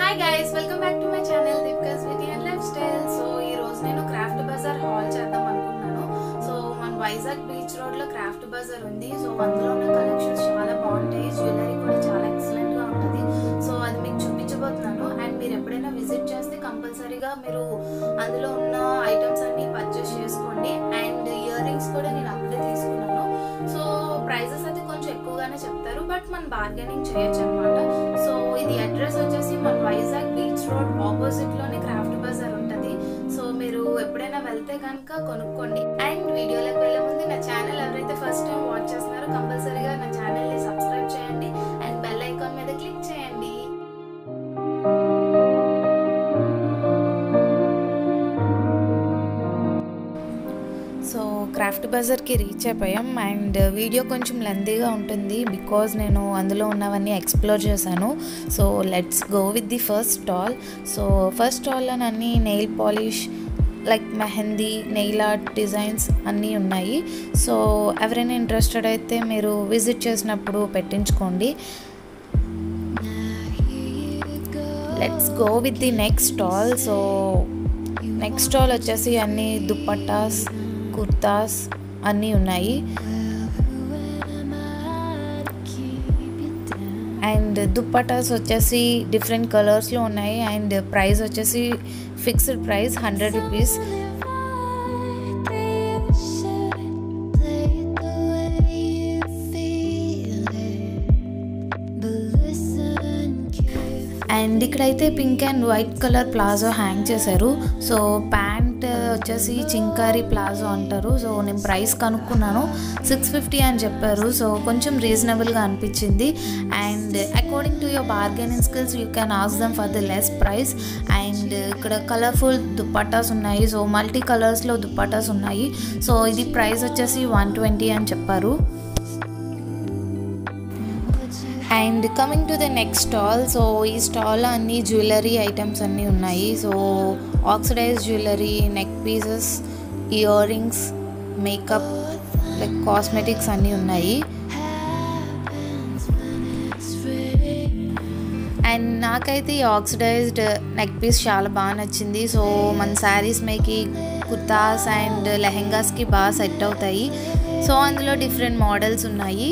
Hi guys welcome back to my channel Deepika's beauty and lifestyle so ఈ రోజు నేను craft Bazar hall చేద్దాం అనుకున్నాను సో మన వైజాగ్ బీచ్ రోడ్ లో క్రాఫ్ట్ బజార్ ఉంది సో అందులో ఉన్న కలెక్షన్స్ చాలా బాగుంటాయి జ్యువెలరీ కూడా చాలా ఎక్సలెంట్ గా ఉంటుంది సో అది మీకు చూపించబోతున్నాను అండ్ మీరు ఎప్పుడైనా విజిట్ చేస్తే కంపల్సరీగా మీరు అందులో ఉన్న ఐటమ్స్ అన్ని పర్చేస్ చేసుకోండి అండ్ ఇయర్ రింగ్స్ కూడా నేను అప్పుడే తీసుకున్నాను సో ప్రైజెస్ అయితే కొంచెం ఎక్కువగానే చెప్తారు బట్ మనం బార్గెనింగ్ చేయొచ్చు అనమాట సో ఇది అడ్రస్ వచ్చేసి మన వైజాగ్ బీచ్ రోడ్ ఆపోజిట్ లోనే క్రాఫ్ట్ బజార్ ఉంటది సో మీరు ఎప్పుడైనా వెళ్తే కనుక కొనుక్కోండి అండ్ వీడియోలోకి వెళ్ళే ముందు నా ఛానల్ ఎవరైతే ఫస్ట్ టైం వాచ్ చేస్తున్నారో కంపల్సరీగా నా ఛానల్ ని సబ్స్క్రైబ్ చేయండి అండ్ బెల్ ఐకాన్ మీద క్లిక్ చేయండి సో క్రాఫ్ట్ బజార్కి రీచ్ అయిపోయాం అండ్ వీడియో కొంచెం లెందీగా ఉంటుంది బికాజ్ నేను అందులో ఉన్నవన్నీ ఎక్స్ప్లోర్ చేశాను so let's go with the first stall so first స్టాల్లో అన్ని nail polish like mehndi nail art designs అన్నీ ఉన్నాయి సో ఎవరైనా ఇంట్రెస్టెడ్ అయితే మీరు విజిట్ చేసినప్పుడు పెట్టించుకోండి let's go with the next stall so next stall వచ్చేసి అన్ని దుప్పట్టాస్ కుర్తాస్ అన్నీ ఉన్నాయి అండ్ దుప్పటాస్ వచ్చేసి డిఫరెంట్ కలర్స్లో ఉన్నాయి అండ్ ప్రైస్ వచ్చేసి fixed price hundred rupees and ఇక్కడైతే pink and white colour palazzo hang చేశారు సో ప్యాంట్ వచ్చేసి చింకారీ ప్లాజో అంటారు సో నేను ప్రైస్ కనుక్కున్నాను సిక్స్ ఫిఫ్టీ అని చెప్పారు సో కొంచెం రీజనబుల్గా అనిపించింది and according to your bargaining skills you can ask them for the less price and ఇక్కడ కలర్ఫుల్ దుప్పటాస్ ఉన్నాయి సో మల్టీ కలర్స్లో దుప్పటాస్ ఉన్నాయి సో ఇది ప్రైస్ వచ్చేసి వన్ ట్వంటీ అని చెప్పారు and coming to the next stall so ఈ స్టాల్లో అన్ని జ్యువెలరీ ఐటమ్స్ అన్నీ ఉన్నాయి so oxidise jewellery neck pieces earrings makeup like cosmetics అన్నీ ఉన్నాయి అండ్ నాకైతే ఈ ఆక్సిడైజ్డ్ నెక్ పీస్ చాలా బాగా నచ్చింది సో మన శారీస్ మేకి కుర్తాస్ అండ్ లెహెంగాస్కి బాగా సెట్ అవుతాయి సో అందులో డిఫరెంట్ మోడల్స్ ఉన్నాయి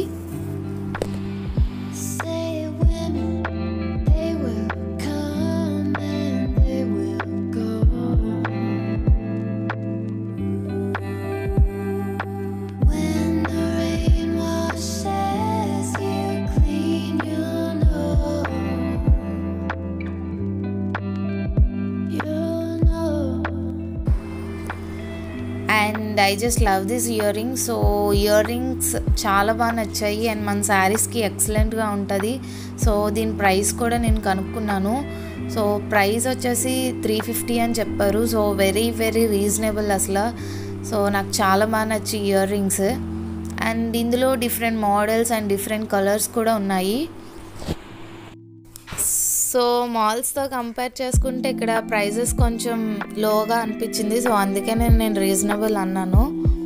and I just love this earrings so earrings చాలా బాగా నచ్చాయి అండ్ మన శారీస్కి ఎక్సలెంట్గా ఉంటుంది సో దీని ప్రైస్ కూడా నేను కనుక్కున్నాను సో ప్రైస్ వచ్చేసి త్రీ ఫిఫ్టీ అని చెప్పారు సో వెరీ వెరీ రీజనబుల్ అసలు సో నాకు చాలా బాగా నచ్చి ఇయర్ రింగ్స్ అండ్ ఇందులో different models and different colours కూడా ఉన్నాయి సో మాల్స్తో కంపేర్ చేసుకుంటే ఇక్కడ ప్రైజెస్ కొంచెం లోగా అనిపించింది సో అందుకే నేను నేను రీజనబుల్ అన్నాను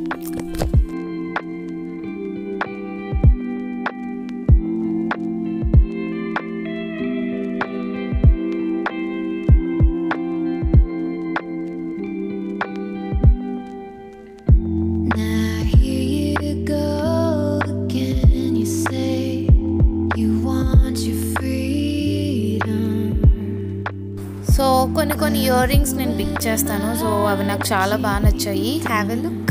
సో కొన్ని కొన్ని ఇయర్ రింగ్స్ నేను పిక్ చేస్తాను సో అవి నాకు చాలా బాగా నచ్చాయి have a look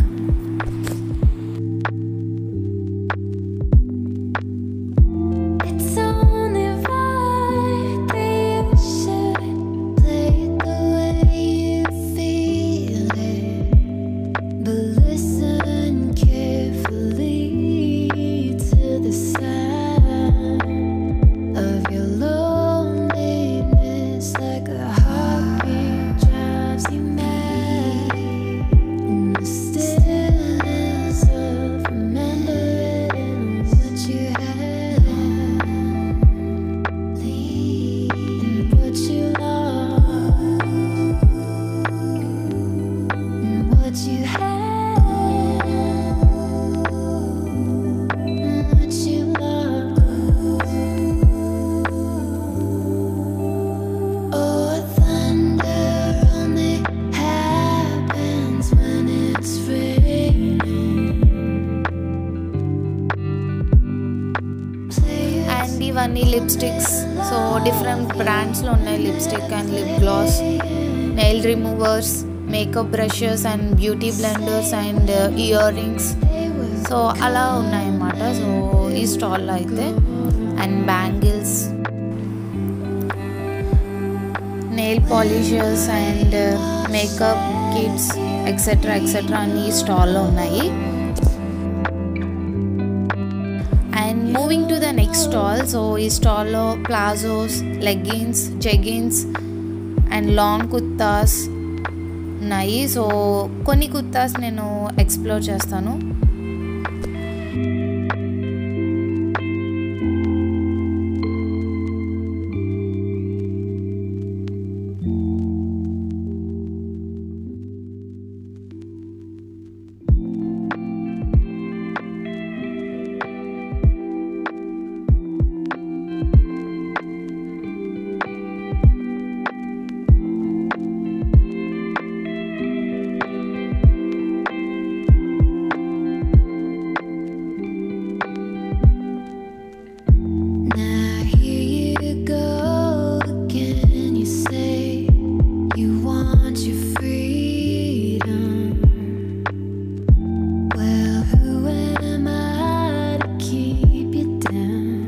Stay different బ్రాండ్స్లో ఉన్నాయి lipstick and lip gloss nail removers makeup brushes and beauty blenders and earrings so అలా ఉన్నాయన్నమాట సో ఈ స్టాల్లో అయితే and bangles nail polishers and makeup kits etcetera etcetera అన్ని ఈ స్టాల్లో ఉన్నాయి and moving to the next stall so ఈ స్టాల్లో palazzos leggings jeggings and long kurtas ఉన్నాయి సో కొన్ని కుర్తాస్ నేను ఎక్స్ప్లోర్ చేస్తాను Now here you go again. You say you want your freedom. Well, who am I to keep you down?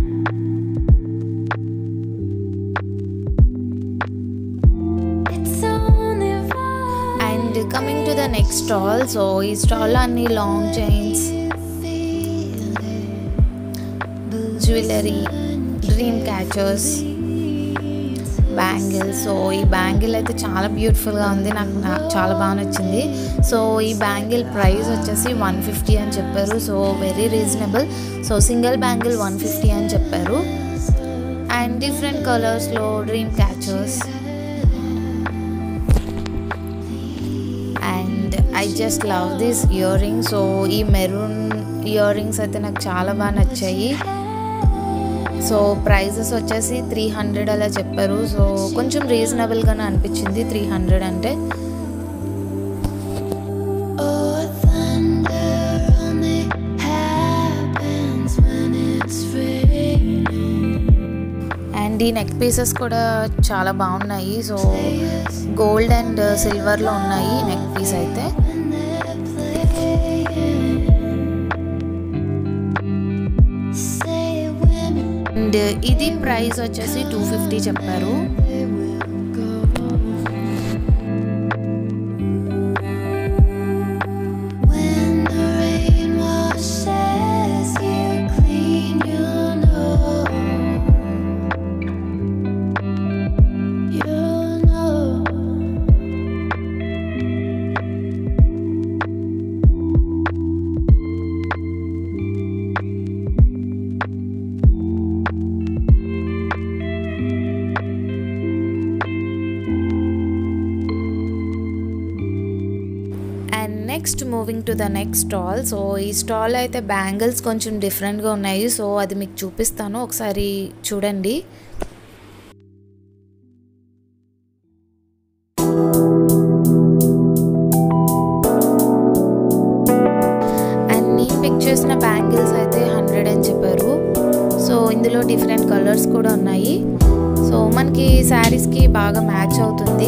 It's only right. And coming to the next stall so ఈ స్టాల్లో అన్ని long chains jewellery dream catchers bangles so ఈ bangle అయితే చాలా బ్యూటిఫుల్గా ఉంది నాకు నా- చాలా బాగా నచ్చింది సో ఈ బ్యాంగిల్ ప్రైస్ వచ్చేసి వన్ ఫిఫ్టీ అని చెప్పారు so very reasonable so single bangle one fifty అని చెప్పారు అండ్ డిఫరెంట్ కలర్స్లో dream catchers and I just love this earrings so ఈ మెరూన్ ఇయర్ రింగ్స్ అయితే నాకు చాలా బాగా నచ్చాయి సో ప్రైజెస్ వచ్చేసి త్రీ హండ్రెడ్ అలా చెప్పారు సో కొంచెం రీజనబుల్గానే అనిపించింది త్రీ హండ్రెడ్ అంటే Oh, thunder only happens when it's raining. And ఈ నెక్ పీసెస్ కూడా చాలా బాగున్నాయి సో గోల్డ్ అండ్ సిల్వర్లో ఉన్నాయి నెక్ పీస్ అయితే Say when అండ్ ఇది ప్రైస్ వచ్చేసి టూ ఫిఫ్టీ చెప్పారు we will go. When the rain washes you clean, you'll know. You'll know. And next moving to the next stall so ఈ stall అయితే bangles కొంచెం డిఫరెంట్గా ఉన్నాయి so అది మీకు చూపిస్తాను ఒకసారి చూడండి అండ్ నేను పిక్ చేసిన బ్యాంగిల్స్ అయితే హండ్రెడ్ అని చెప్పారు సో ఇందులో డిఫరెంట్ కలర్స్ కూడా ఉన్నాయి సో మనకి శారీస్కి బాగా మ్యాచ్ అవుతుంది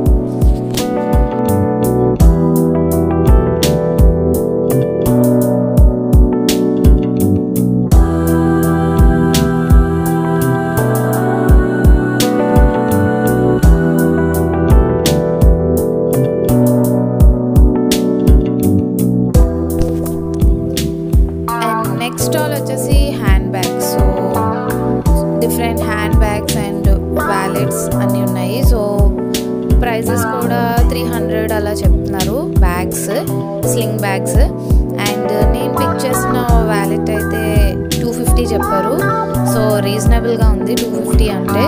అండ్ నెక్స్ట్ స్టాల్ వచ్చేసి handbags so different handbags and wallets అన్నీ ఉన్నాయి సో ప్రైజెస్ కూడా త్రీ హండ్రెడ్ అలా చెప్తున్నారు బ్యాగ్స్ స్లింగ్ బ్యాగ్స్ అండ్ నేను పిక్ చేసిన వ్యాలెట్ అయితే టూ ఫిఫ్టీ చెప్పారు సో రీజనబుల్గా ఉంది టూ ఫిఫ్టీ అంటే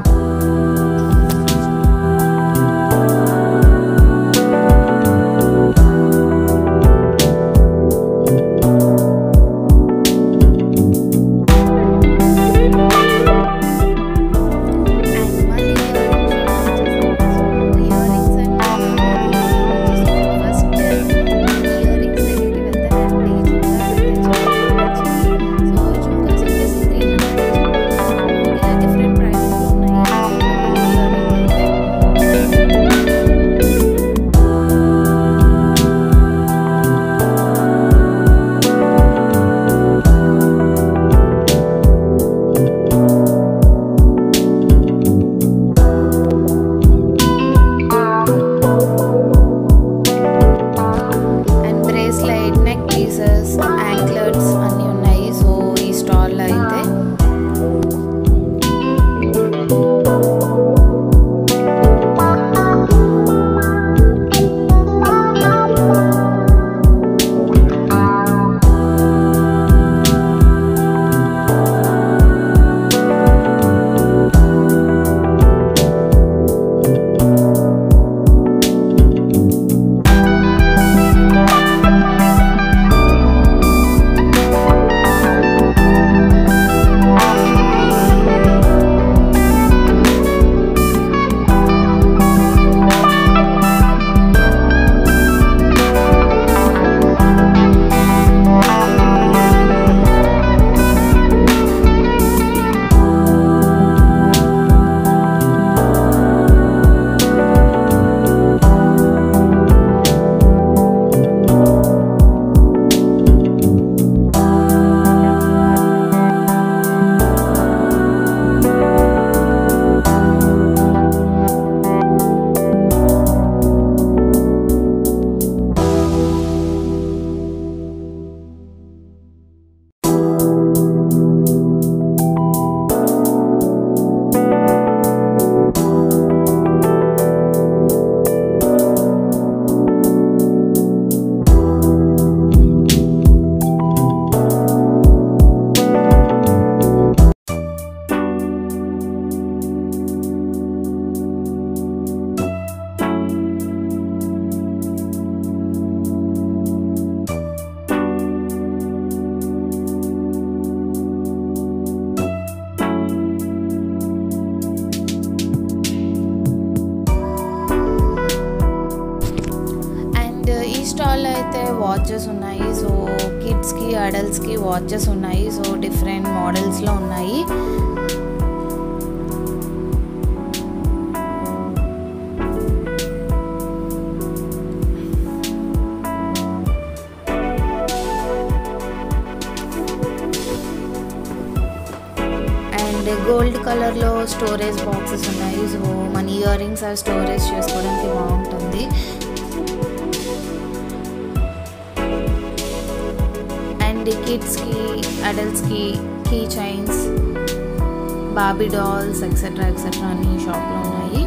అండ్ మళ్ళీ ఇయర్ రింగ్స్ అంటే ఫస్ట్ ఇయర్ రింగ్స్ దగ్గరికి వెళ్తానండి జుమ్కాస్ అయితే చాలా నచ్చింది సో జుమ్కాస్ వచ్చేసి త్రీ హండ్రెడ్ ఇలా డిఫరెంట్ ప్రైసెస్ ఉన్నాయి స్టాల్లో అయితే వాచెస్ ఉన్నాయి సో కిడ్స్కి అడల్ట్స్కి వాచెస్ ఉన్నాయి సో డిఫరెంట్ మోడల్స్లో ఉన్నాయి అండ్ గోల్డ్ కలర్లో స్టోరేజ్ బాక్సెస్ ఉన్నాయి సో మన ఇయర్ రింగ్స్ అవి స్టోరేజ్ చేసుకోవడానికి బాగుంటుంది అండ్ కిడ్స్కి అడల్ట్స్కి కీ చైన్స్ బాబీ డాల్స్ ఎక్సెట్రా ఎక్సెట్రా అన్ని షాప్లో ఉన్నాయి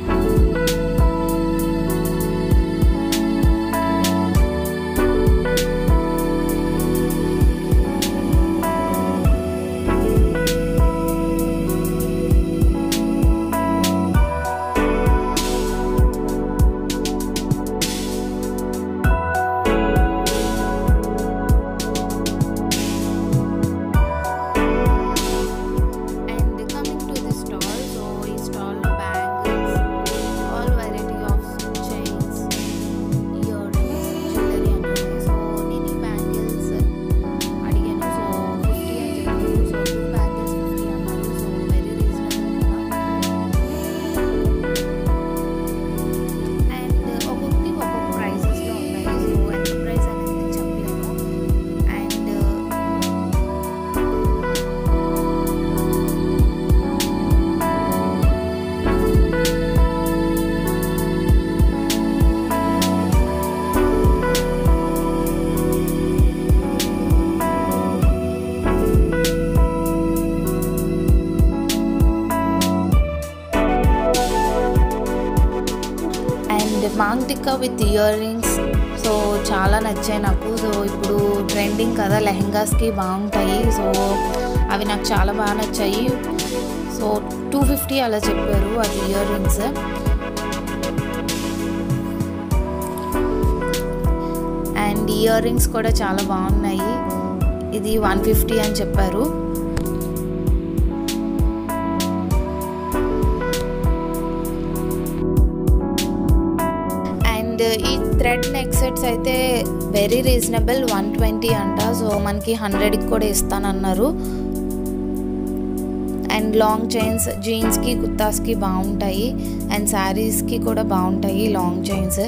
and coming to the stall so ఈ స్టాల్లో bangles all variety of chains earrings jewellery అన్నారు సో నేను ఈ బ్యాంగిల్స్ అడిగాను సో ఫిఫ్టీ అని చెప్పారు సో టూ బ్యాంగిల్స్ ఫిఫ్టీ అన్నారు సో వెరీ రీజనబుల్ కదా అండ్ ఒక్కొక్కటి ఒక్కొక్క ప్రైసెస్లో ఉన్నాయి సో ఎంత ప్రైస్ అనేది నేను చెప్పలేను and and maang tikka with earrings so చాలా నచ్చాయి నాకు సో ఇప్పుడు ట్రెండింగ్ కదా లెహెంగాస్కి బాగుంటాయి సో అవి నాకు చాలా బాగా నచ్చాయి సో టూ ఫిఫ్టీ అలా చెప్పారు అది earrings and earrings కూడా చాలా బాగున్నాయి ఇది వన్ ఫిఫ్టీ అని చెప్పారు అండ్ ఈ థ్రెడ్ నెక్ సెట్స్ అయితే వెరీ రీజనబుల్ వన్ ట్వంటీ అంట సో మనకి హండ్రెడ్కి కూడా ఇస్తానన్నారు అండ్ లాంగ్ చైన్స్ జీన్స్కి కుర్తాస్కి బాగుంటాయి అండ్ శారీస్కి కూడా బాగుంటాయి లాంగ్ చైన్స్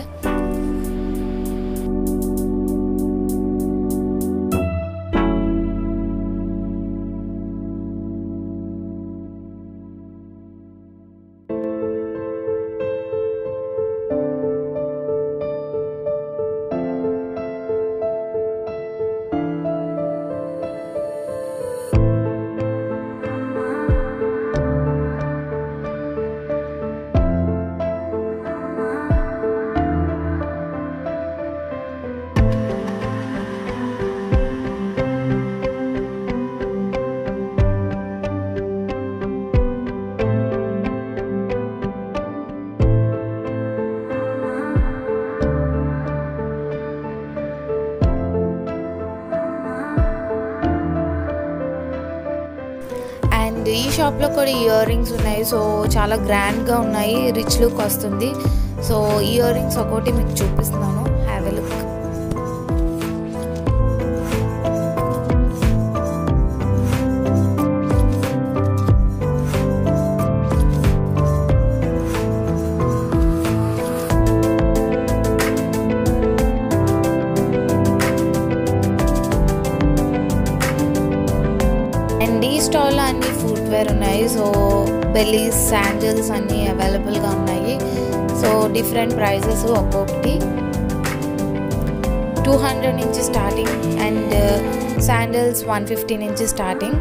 అండ్ ఈ షాప్లో కూడా ఇయర్ రింగ్స్ ఉన్నాయి సో చాలా గ్రాండ్గా ఉన్నాయి రిచ్ లుక్ వస్తుంది సో ఇయర్ రింగ్స్ ఒకటి మీకు చూపిస్తున్నాను హ్యావ్ ఎ లుక్ అండ్ ఈ స్టాల్లో అన్ని ఫుట్వేర్ ఉన్నాయి సో బెల్లీస్ శాండిల్స్ అన్నీ అవైలబుల్గా ఉన్నాయి సో డిఫరెంట్ ప్రైజెస్ ఒక్కొక్కటి టూ హండ్రెడ్ నుంచి starting and sandals one fifty నుంచి స్టార్టింగ్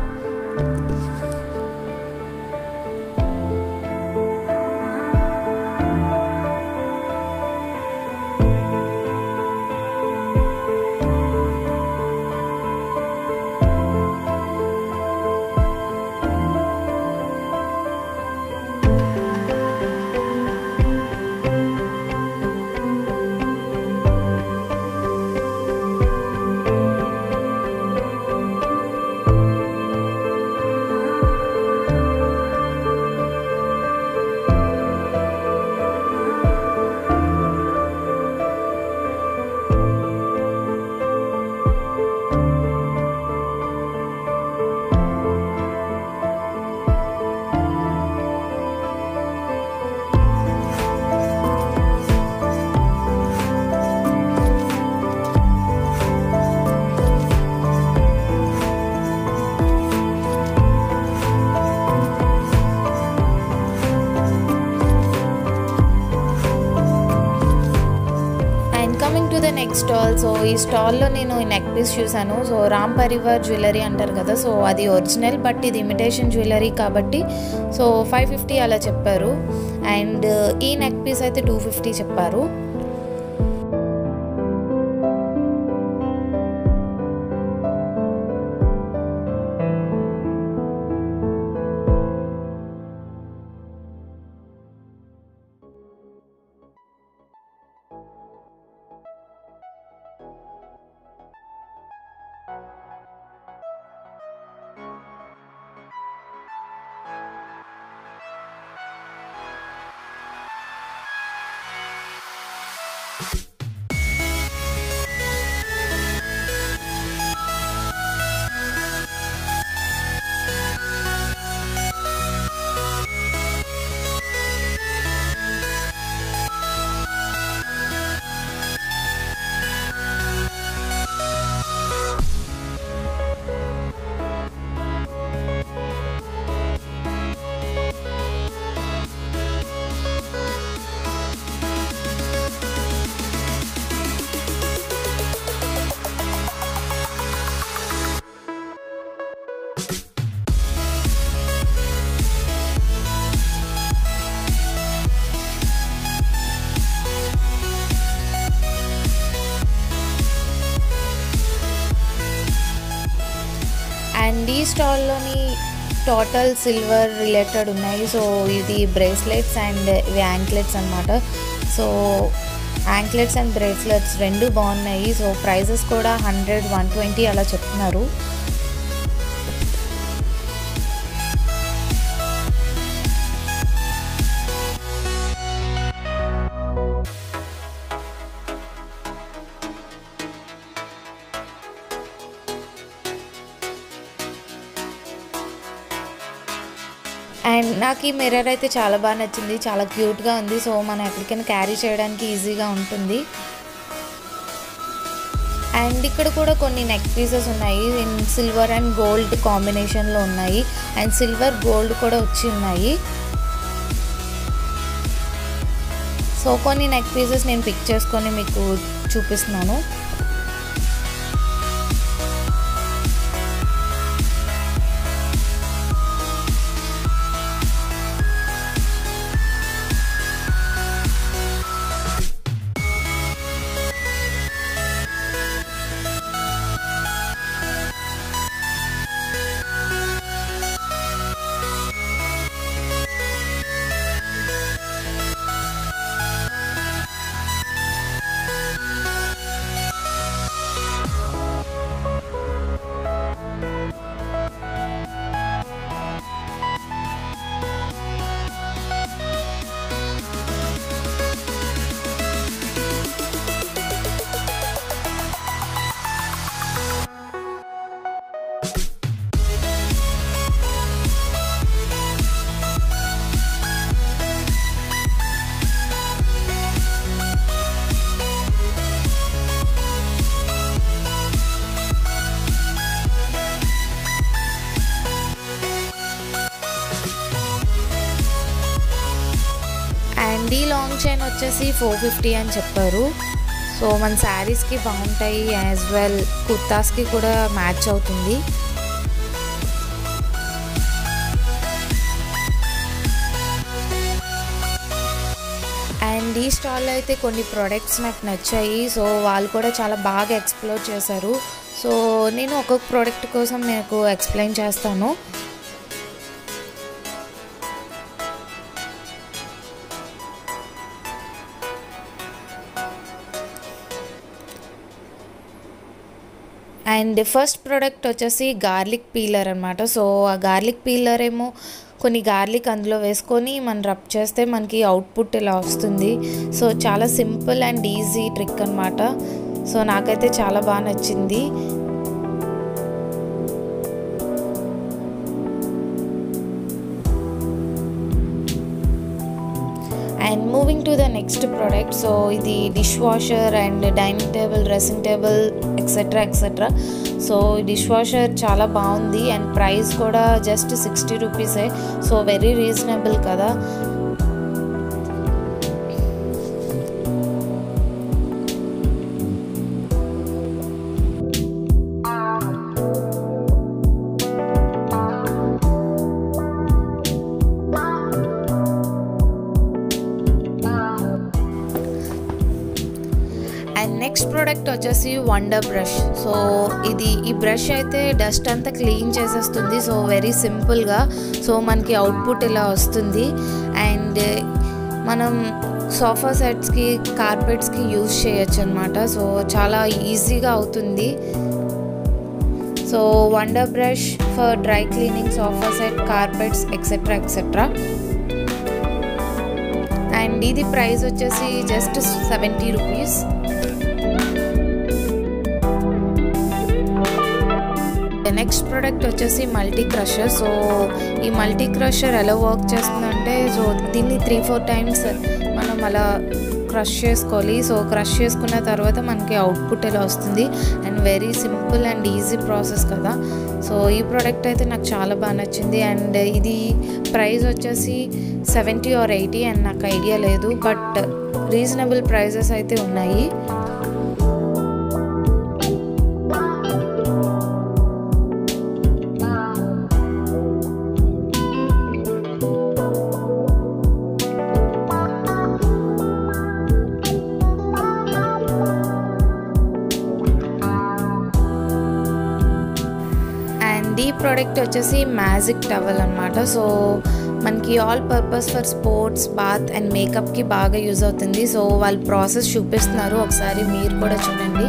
నెక్స్ట్ స్టాల్ సో ఈ స్టాల్లో నేను ఈ నెక్ పీస్ చూశాను సో రామ్ పరివార్ జ్యువెలరీ అంటారు కదా సో అది ఒరిజినల్ బట్ ఇది ఇమిటేషన్ జ్యువెలరీ కాబట్టి సో ఫైవ్ ఫిఫ్టీ అలా చెప్పారు అండ్ ఈ నెక్ పీస్ అయితే టూ ఫిఫ్టీ చెప్పారు అండ్ ఈ స్టాల్లోని టోటల్ సిల్వర్ రిలేటెడ్ ఉన్నాయి సో ఇది బ్రేస్లెట్స్ అండ్ ఇవి యాంక్లెట్స్ అనమాట సో యాంక్లెట్స్ అండ్ బ్రేస్లెట్స్ రెండు బాగున్నాయి సో ప్రైజెస్ కూడా హండ్రెడ్ వన్ ట్వంటీ అలా చెప్తున్నారు అండ్ నాకు ఈ మిర్రర్ అయితే చాలా బాగా నచ్చింది చాలా క్యూట్గా ఉంది సో మనం ఎక్కడికైనా క్యారీ చేయడానికి ఈజీగా ఉంటుంది అండ్ ఇక్కడ కూడా కొన్ని నెక్ పీసెస్ ఉన్నాయి ఇన్ సిల్వర్ అండ్ గోల్డ్ కాంబినేషన్లో ఉన్నాయి అండ్ సిల్వర్ గోల్డ్ కూడా వచ్చి ఉన్నాయి సో కొన్ని నెక్ పీసెస్ నేను పిక్ చేసుకొని మీకు చూపిస్తున్నాను అండ్ ఈ లాంగ్ చైన్ వచ్చేసి ఫోర్ ఫిఫ్టీ అని చెప్పారు సో మన శారీస్కి బాగుంటాయి యాజ్ వెల్ కుర్తాస్కి కూడా మ్యాచ్ అవుతుంది అండ్ ఈ స్టాల్లో అయితే కొన్ని ప్రోడక్ట్స్ నాకు నచ్చాయి సో వాళ్ళు కూడా చాలా బాగా ఎక్స్ప్లోర్ చేశారు సో నేను ఒక్కొక్క ప్రోడక్ట్ కోసం మీకు ఎక్స్ప్లెయిన్ చేస్తాను అండ్ ఫస్ట్ ప్రోడక్ట్ వచ్చేసి గార్లిక్ పీలర్ అనమాట సో ఆ గార్లిక్ పీలర్ ఏమో కొన్ని గార్లిక్ అందులో వేసుకొని మనం రబ్ చేస్తే మనకి అవుట్పుట్ ఇలా వస్తుంది సో చాలా సింపుల్ అండ్ ఈజీ ట్రిక్ అనమాట సో నాకైతే చాలా బాగా నచ్చింది and moving to the next product so ఇది dishwasher and dining table dressing table etcetera etcetera so dishwasher చాలా బాగుంది అండ్ ప్రైస్ కూడా జస్ట్ సిక్స్టీ రూపీసే సో వెరీ రీజనబుల్ కదా నెక్స్ట్ ప్రోడక్ట్ వచ్చేసి వండర్ బ్రష్ సో ఇది ఈ brush అయితే డస్ట్ అంతా క్లీన్ చేసేస్తుంది సో వెరీ సింపుల్గా సో మనకి అవుట్పుట్ ఇలా వస్తుంది అండ్ మనం సోఫా సెట్స్కి కార్పెట్స్కి యూజ్ చేయొచ్చు అనమాట సో చాలా ఈజీగా అవుతుంది so wonder brush for dry cleaning sofa set carpets etcetera etcetera and ఇది ప్రైస్ వచ్చేసి just seventy rupees next product వచ్చేసి మల్టీ క్రషర్ సో ఈ మల్టీ క్రషర్ ఎలా వర్క్ చేస్తుందంటే సో దీన్ని త్రీ ఫోర్ టైమ్స్ మనం అలా క్రష్ చేసుకోవాలి సో క్రష్ చేసుకున్న తర్వాత మనకి అవుట్పుట్ ఎలా వస్తుంది and very simple and easy process కదా సో ఈ ప్రోడక్ట్ అయితే నాకు చాలా బాగా నచ్చింది అండ్ ఇది ప్రైస్ వచ్చేసి సెవెంటీ ఆర్ ఎయిటీ అండ్ నాకు ఐడియా లేదు బట్ రీజనబుల్ ప్రైజెస్ అయితే ఉన్నాయి అండ్ ఈ ప్రోడక్ట్ వచ్చేసి మ్యాజిక్ టవల్ అనమాట సో మనకి all purpose for sports bath and మేకప్కి బాగా యూజ్ అవుతుంది సో వాళ్ళు ప్రాసెస్ చూపిస్తున్నారు ఒకసారి మీరు కూడా చూడండి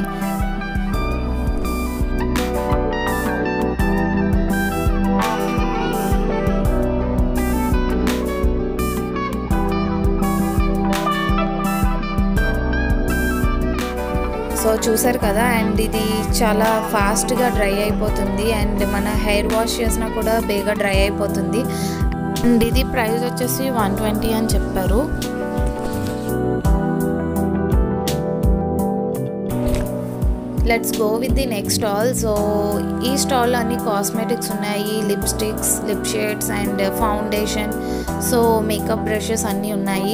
సో చూసారు కదా అండ్ ఇది చాలా ఫాస్ట్గా డ్రై అయిపోతుంది అండ్ మన హెయిర్ వాష్ చేసినా కూడా బేగా డ్రై అయిపోతుంది అండ్ ఇది ప్రైస్ వచ్చేసి వన్ ట్వంటీ అని చెప్పారు let's go with the next stall so ఈ స్టాల్లో అన్ని కాస్మెటిక్స్ ఉన్నాయి lipsticks lip shades and foundation so makeup brushes అన్నీ ఉన్నాయి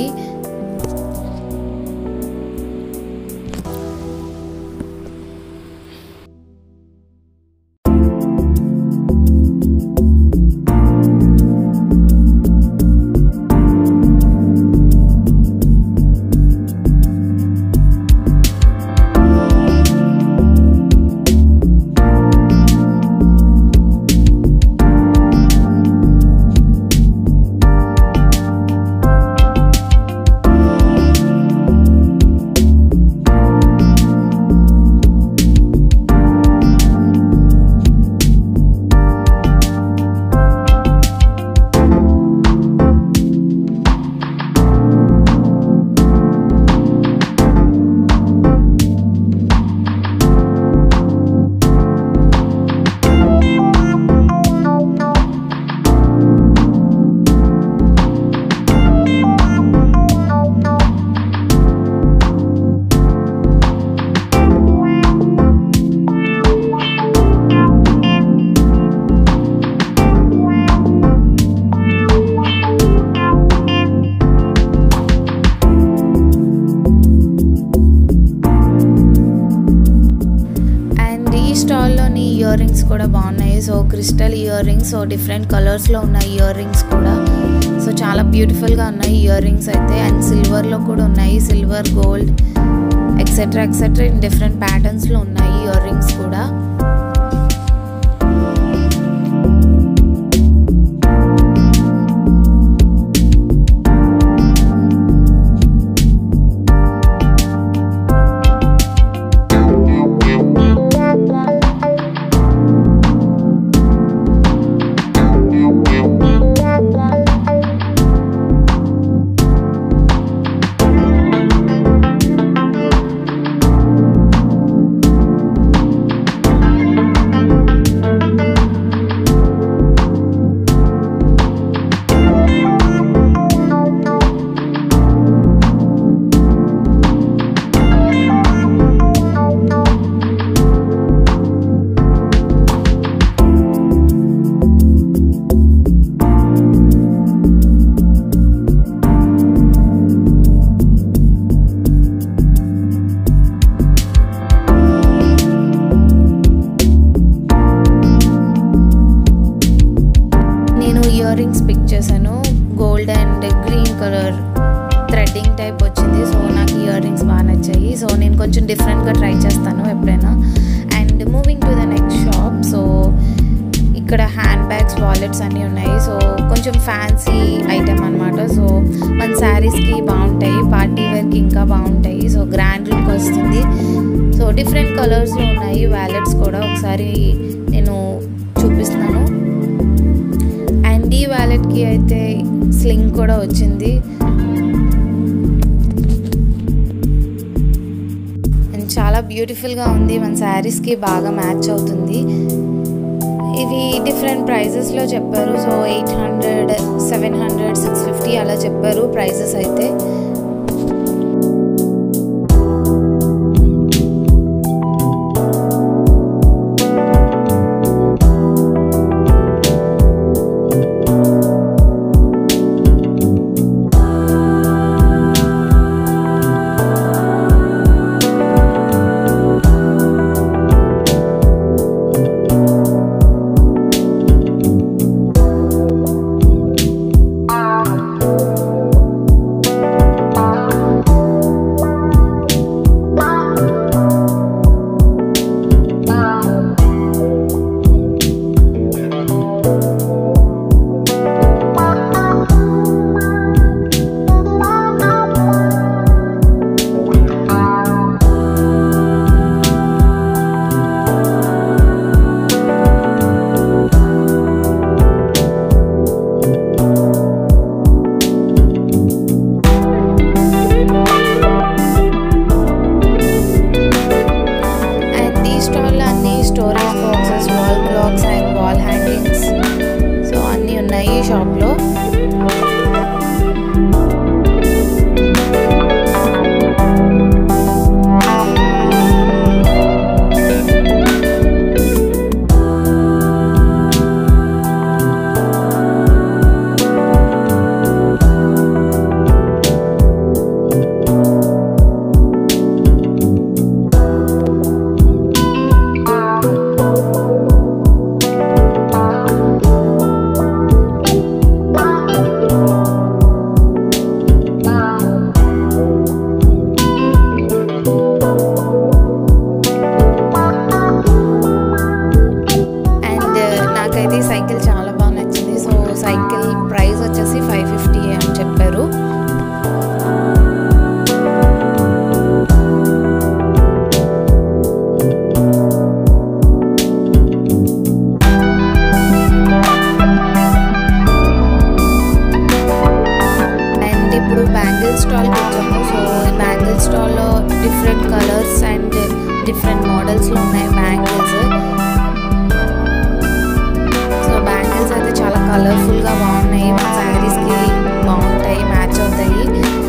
అండ్ ఈ స్టాల్లోని ఇయర్ రింగ్స్ కూడా బాగున్నాయి so crystal earrings so different కలర్స్లో ఉన్నాయి ఇయర్ రింగ్స్ కూడా సో చాలా బ్యూటిఫుల్గా ఉన్నాయి ఇయర్ రింగ్స్ అయితే అండ్ సిల్వర్లో కూడా ఉన్నాయి silver gold etcetera etcetera in different ప్యాటర్న్స్లో ఉన్నాయి ఇయర్ రింగ్స్ కూడా నేను ఇయర్ రింగ్స్ పిక్ చేశాను gold and green colour threading type వచ్చింది సో నాకు ఇయర్ రింగ్స్ బాగా నచ్చాయి సో నేను కొంచెం డిఫరెంట్గా ట్రై చేస్తాను ఎప్పుడైనా and moving to the next shop so ఇక్కడ హ్యాండ్ బ్యాగ్స్ వాలెట్స్ అన్నీ ఉన్నాయి సో కొంచెం ఫ్యాన్సీ ఐటెం అనమాట సో మన శారీస్కి బాగుంటాయి పార్టీ వేర్కి ఇంకా బాగుంటాయి సో గ్రాండ్ లుక్ వస్తుంది సో డిఫరెంట్ కలర్స్లో ఉన్నాయి వ్యాలెట్స్ కూడా ఒకసారి నేను చూపిస్తున్నాను అండ్ ఈ వ్యాలెట్కి అయితే స్లింగ్ కూడా వచ్చింది అండ్ చాలా బ్యూటిఫుల్గా ఉంది మన శారీస్కి బాగా మ్యాచ్ అవుతుంది ఇవి డిఫరెంట్ ప్రైజెస్లో చెప్పారు so eight hundred seven hundred six fifty అలా చెప్పారు ప్రైజెస్ అయితే అండ్ ఈ స్టాల్లో అన్ని storage boxes wall clocks and wall hangings so అన్నీ ఉన్నాయి ఈ షాప్లో అండ్ నాకైతే ఈ సైకిల్ చాలా బాగా నచ్చింది సో సైకిల్ ప్రైస్ వచ్చేసి ఫైవ్ ఫిఫ్టీ అని చెప్పారు అండ్ ఇప్పుడు బ్యాంగిల్ స్టాల్కి వచ్చాము సో ఈ బ్యాంగిల్ స్టాల్లో డిఫరెంట్ కలర్స్ అండ్ డిఫరెంట్ మోడల్స్లో ఉన్నాయి బ్యాంగిల్స్ సో బ్యాంగిల్స్ అయితే చాలా కలర్ఫుల్గా బాగున్నాయి మన శారీస్కి బాగుంటాయి మ్యాచ్ అవుతాయి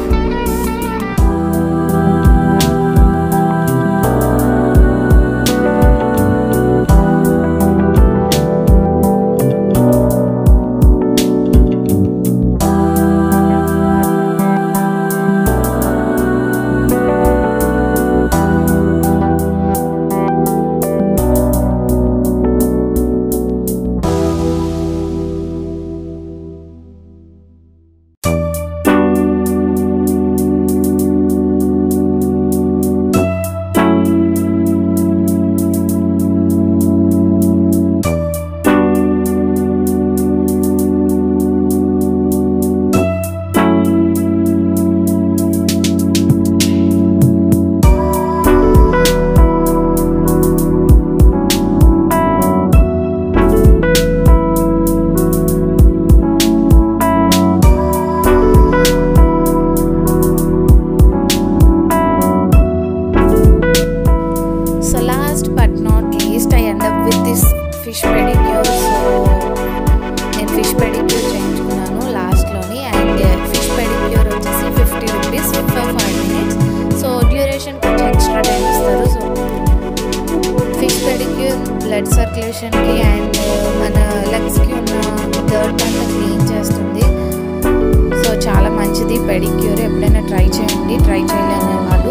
so last but not least I end up with this fish pedicure so నేను ఫిష్ పెడిక్యూర్ చేయించుకున్నాను లాస్ట్లోని అండ్ ఫిష్ పెడిక్యూర్ వచ్చేసి fifty rupees for five minutes so duration కొంచెం ఎక్స్ట్రా టైం ఇస్తారు సో ఫిష్ పెడిక్యూర్ బ్లడ్ సర్క్యులేషన్కి and మన లెగ్స్కి ఉన్న డర్ట్ అంతా క్లీన్ చేస్తుంది సో చాలా మంచిది పెడిక్యూర్ ఎప్పుడైనా ట్రై చేయండి ట్రై చేయలేని వాళ్ళు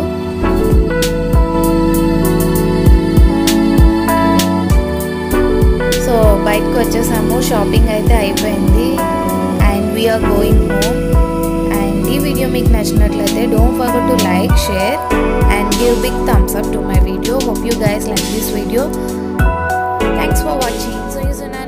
సో బయటకు వచ్చేసాము షాపింగ్ అయితే అయిపోయింది and we are going home and and ఈ వీడియో మీకు నచ్చినట్లయితే don't forget to like share and give big thumbs up to my video hope you guys like this video thanks for watching so use